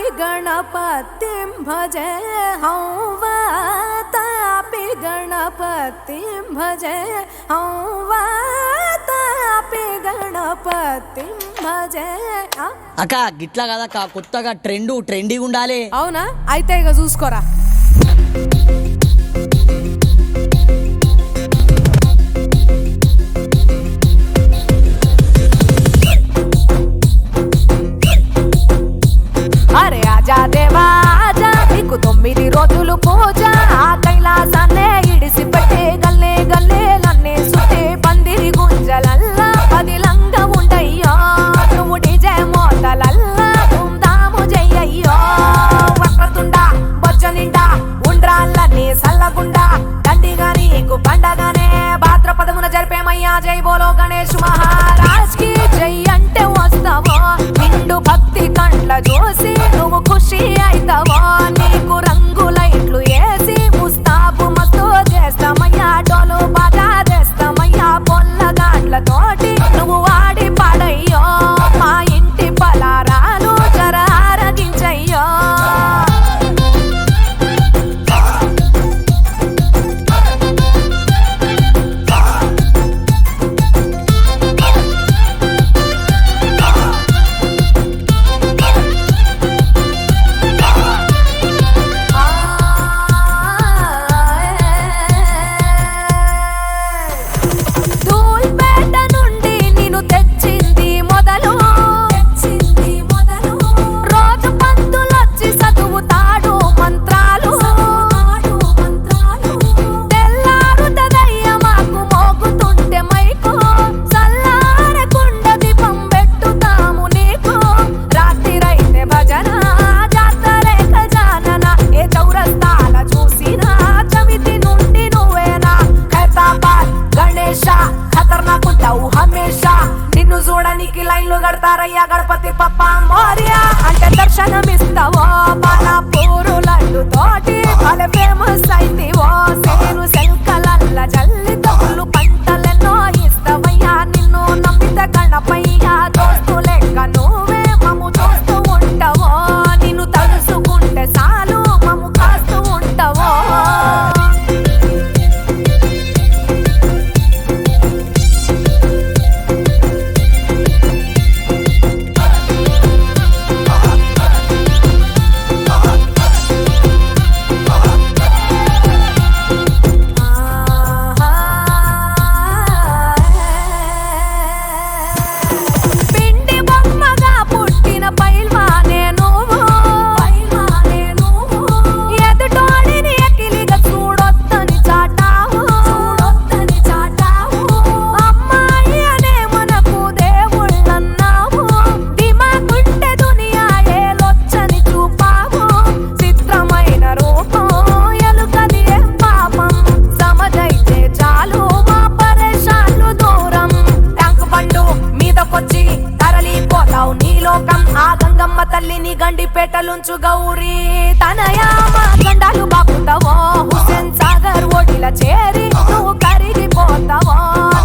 गणपतिं भजे हं वातापि गणपतिं भजे हं वातापि गणपतिं भजे ఆ? అక్క గిట్లా కదక్క కొత్తగా ట్రెండ్ ట్రెండీగా ఉండాలి అవునా అయితే ఇక చూసుకోరా అరే ఆజా దేవా ఆజా నీకు తొమ్మిది రోజులు పూజ ఆ కైలాసాన్నే ఇడిసి పెట్టే గల్లే గల్లే నన్నే సుట్టే పందిరి గుంజలల్లా పదిలంగా ఉండయ్యో నువ్వు డిజే మోతలల్లా ధూమ్ధాము చెయ్యయ్యో వక్రతుండా బొజ్జ నిండా ఉండ్రాళ్ళని సల్లగుండా దండిగా నీకు పండగనే భాద్రపదమున జరిపేమయ్యా జై బోలో గణేష్ మహారాజ్ కి జై అంటే వస్తావో నిండు భక్తి కండ్ల చూసి నువ్వు ఖుషి అవుతావో నీకు రంగు లైట్లు వేసి ముస్తాబు మస్తు చేస్తామయ్యా డోలు బాగా చేస్తామయ్యా పొల్ల గాట్లతోటి నువ్వు వాడి పాడయ్యో మా ఇంటి పలారాలు జర ఆరగించయ్యో ధూల్పేట నుండి నిన్ను తెచ్చింది మొదలు తెచ్చింది మొదలు రోజు పంతులొచ్చి చదువుతాడు మంత్రాలు మంత్రాలు తెల్లారుతదయ్య మాకు మోగుతుంటే మైకు చల్లారకుండ దీపం పెట్టుతాము నీకు రాత్రిరైతే భజన జాతరే ఖజానన ఏ చౌరస్తాల చూసినా చవితి నుండి నువ్వేనా ఖైతాబాద్ గణేష ఖతర్నాక్ ఉంటావు హమేషా నిన్ను చూడనికి లైన్లు కడతారయ్యా గణపతి పప్ప మోర్య అంటే దర్శనమిస్తావో మన పూరు లడ్డు తోటి భలే ఫేమస్ అయితివో సేను సెల్కలల్ల జల్లి తగులు పంటలెన్నో ఇస్తావయ్యా నిన్ను నమ్మిత గణపయ్యా దోస్తు లెక్క నువ్వే మమ్ము చూస్తూ ఉంటావో నిన్ను తలుసుకుంటే చాలు మమ్ము కాస్తూ ఉంటావో పిండి బొమ్మగా పుట్టిన పైల్వానే నువ్వు పైల్వానే నువ్వు ఎదుటోడిని ఎకిలిగా చూడొద్దని చాటావు చూడొద్దని చాటావు అమ్మాయి అనే మనకు దేవుళ్ళన్నావు దిమాకుంటే దునియా ఏలొచ్చని చూపావు చిత్రమైన రూపం ఎలుకది ఏ పాపం సమజైతే చాలు మా పరేషాన్లు దూరం ట్యాంక్ బండు మీదకొచ్చి తరలిపోతావు నీ లోకం ఆ గంగమ్మ తల్లిని గండిపేటలుంచు గౌరీ తనయా మా గండాలు బాపుతావో హుసేన్ సాగర్ ఒడిల చేరి నువ్వు కరిగిపోతావో